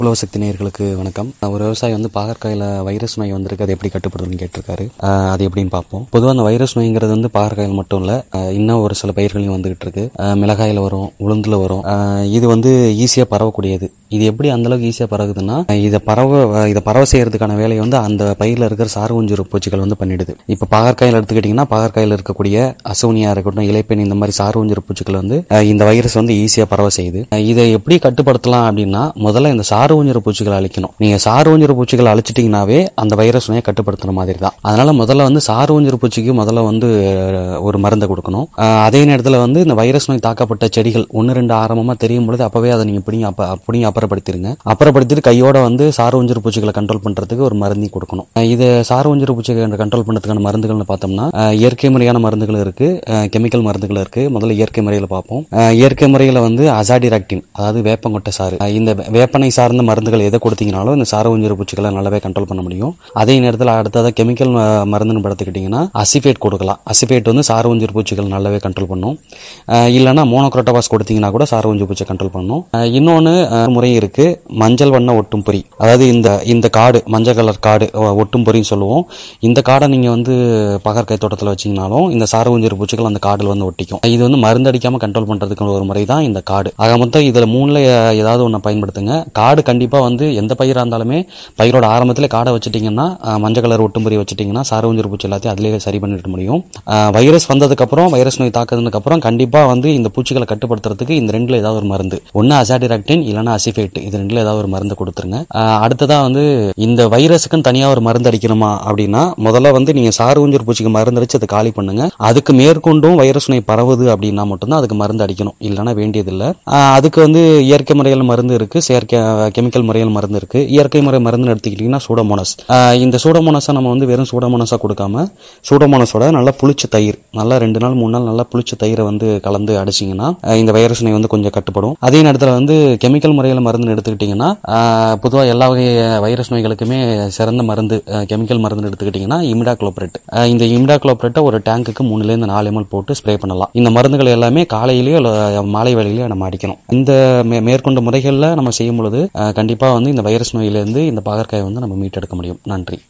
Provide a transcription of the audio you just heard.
உழவு சக்தி நேயர்களுக்கு வணக்கம் ஒரு விவசாயி வந்து பாகற்காயில வைரஸ் நோய் வந்திருக்கு அது எப்படி கட்டுப்படுதுன்னு கேட்டிருக்காரு ஆஹ் அது எப்படின்னு பார்ப்போம் பொதுவாக அந்த வைரஸ் நோய்ங்கிறது வந்து பாகற்காயில் மட்டும் இல்ல ஆஹ் இன்னும் ஒரு சில பயிர்களையும் வந்துகிட்டு இருக்கு ஆஹ் மிளகாயில வரும் உளுந்துல வரும் ஆஹ் இது வந்து ஈஸியா பரவக்கூடியது இது எப்படி அந்த அளவுக்கு ஈஸியா பரவுதுன்னா ஆஹ் இதை பரவ இதை பரவ செய்யறதுக்கான வேலையை வந்து அந்த பயிரில் இருக்கிற சாறு ஊஞ்சுரு பூச்சிகள் வந்து பண்ணிடுது இப்போ பாகற்காயில் எடுத்துக்கிட்டிங்கன்னா பாகற்காயில் இருக்கக்கூடிய அசோனியா இருக்கட்டும் இலைப்பெண் இந்த மாதிரி சாறு ஊஞ்சுரு பூச்சிகள் வந்து ஆஹ் இந்த வைரஸ் வந்து ஈஸியா பரவ செய்யுது ஆஹ் இதை எப்படி கட்டுப்படுத்தலாம் அப்படின்னா முதல்ல இந்த சாறு ஊஞ்சுரு பூச்சிகளை அழிக்கணும் நீங்க சாறு ஊஞ்சுரு பூச்சிகளை அழிச்சிட்டீங்கன்னாவே அந்த வைரஸ் நோயை கட்டுப்படுத்துற மாதிரி தான் அதனால முதல்ல வந்து சாறு ஊஞ்சுரு பூச்சிக்கு முதல்ல வந்து ஆஹ் ஒரு மருந்தை கொடுக்கணும் ஆஹ் அதே நேரத்தில் வந்து இந்த வைரஸ் நோய் தாக்கப்பட்ட செடிகள் ஒன்று ரெண்டு ஆரம்பமா தெரியும் பொழுது அப்பவே அதை நீங்க பிடிங்க அப்ப அப்படியும் அப்புறப்படுத்திருங்க அப்புறப்படுத்திட்டு கையோட வந்து சாறு ஊஞ்சுரு பூச்சிகளை கண்ட்ரோல் பண்றதுக்கு ஒரு மருந்தையும் கொடுக்கணும் ஆஹ் இது சாறு ஊஞ்சுரு பூச்சிகளை கண்ட்ரோல் பண்றதுக்கான மருந்துகள்னு பார்த்தோம்னா ஆஹ் இயற்கை முறையான மருந்துகள் இருக்கு கெமிக்கல் மருந்துகள் இருக்கு முதல்ல இயற்கை முறையில் பார்ப்போம் ஆஹ் இயற்கை முறையில் வந்து அசாடிராக்டின் அதாவது வேப்பங்கொட்டை சாறு ஆஹ் இந்த வேப்பனை சார்ந்த மருந்துகள் எதை கொடுத்தீங்கனாலும் இந்த சார ஊஞ்சிறு பூச்சிகளை நல்லாவே கண்ட்ரோல் பண்ண முடியும் அதே நேரத்தில் அடுத்ததாக கெமிக்கல் மருந்துன்னு படுத்துக்கிட்டிங்கன்னா அசிஃபேட் கொடுக்கலாம் அசிஃபேட் வந்து சார ஊஞ்சிறு பூச்சிகள் நல்லாவே கண்ட்ரோல் பண்ணும் ஆஹ் இல்லைன்னா மோனோக்ரோட்டோபாஸ் கொடுத்தீங்கன்னா கூட சார ஊஞ்சி பூச்சி கண்ட்ரோல் பண்ணும் ஆஹ் இன்னொன்று முறை இருக்கு மஞ்சள் வண்ண ஒட்டும் பொறி அதாவது இந்த இந்த காடு மஞ்சள் கலர் காடு அஹ் ஒட்டும் பொறின்னு சொல்லுவோம் இந்த காடை நீங்க வந்து பகற்காய் தோட்டத்தில் வச்சீங்கனாலும் இந்த சார ஊஞ்சிறு பூச்சிகள் அந்த காடில் வந்து ஒட்டிக்கும் இது வந்து மருந்து அடிக்காம கண்ட்ரோல் பண்றதுக்கு ஒரு முறை தான் இந்த காடு ஆக மொத்தம் இதுல மூணுல அஹ், ஏதாவது ஒன்று பயன்படுத்துங்க காடு கண்டிப்பா வந்து எந்த பயிரா இருந்தாலுமே பயிரோட ஆரம்பத்துல காடை வச்சுட்டீங்கன்னா அஹ், மஞ்சள் கலர் ஒட்டும்பொறி வச்சுட்டீங்கன்னா சார ஊஞ்சிறு பூச்சி எல்லாத்தையும் அதிலேயே சரி பண்ணிட்டு முடியும் அஹ், வைரஸ் வந்ததுக்கு அப்புறம் வைரஸ் நோய் தாக்குனதுக்கு அப்புறம் கண்டிப்பா வந்து இந்த பூச்சிகளை கட்டுப்படுத்துறதுக்கு இந்த ரெண்டுல ஏதாவது ஒரு மருந்து ஒன்னு அசாடிராக்டின் இல்லைன்னா அசிஃபேட் இது ரெண்டுல ஏதாவது ஒரு மருந்து கொடுத்துருங்க அஹ், அடுத்ததா வந்து இந்த வைரஸுக்குன்னு தனியா ஒரு மருந்து அடிக்கணுமா அப்படின்னா முதல்ல வந்து நீங்க சாறு ஊஞ்சூர் பூச்சிக்கு மருந்து அடிச்சு அதை காலி பண்ணுங்க அதுக்கு மேற்கொண்டும் வைரஸ் நோய் பரவுது அப்படின்னா மட்டும்தான் அதுக்கு மருந்து அடிக்கணும் இல்லைன்னா வேண்டியதில்லை ஆஹ் அதுக்கு வந்து இயற்கை முறையில் மருந்து இருக்கு செயற்கை கெமிக்கல் முறையில் மருந்து இருக்கு இயற்கை முறை மருந்து எடுத்துக்கிட்டீங்கன்னா சூடோமோனஸ் ஆஹ் இந்த சூடோமோனஸை நம்ம வந்து வெறும் சூடோமோனஸா கொடுக்காம சூடோமோனஸோட நல்லா புளிச்ச தயிர் நல்லா ரெண்டு நாள் மூணு நாள் நல்லா புளிச்ச தயிரை வந்து கலந்து அடிச்சிங்கன்னா ஆஹ் இந்த வைரஸ் நோய் வந்து கொஞ்சம் கட்டுப்படும் அதே நேரத்தில் வந்து கெமிக்கல் முறையில் மருந்து எடுத்துக்கிட்டிங்கன்னா பொதுவாக எல்லா வகை வைரஸ் நோய்களுக்குமே சிறந்த மருந்து கெமிக்கல் மருந்து எடுத்துக்கிட்டிங்கன்னா இமிடாக்ளோப்ரெட் இந்த இமிடாக்ளோப்ரெட்டை ஒரு டேங்குக்கு மூணுலேருந்து நாலு எம்எல் போட்டு ஸ்ப்ரே பண்ணலாம் இந்த மருந்துகள் எல்லாமே காலையிலேயோ இல்ல மாலை வேளையிலேயோ நம்ம அடிக்கணும் இந்த மே- மேற்கொண்ட முறைகளில் நம்ம செய்யும் பொழுது கண்டிப்பாக வந்து இந்த வைரஸ் நோயிலிருந்து இந்த பாகற்காயை வந்து நம்ம மீட்டெடுக்க முடியும் நன்றி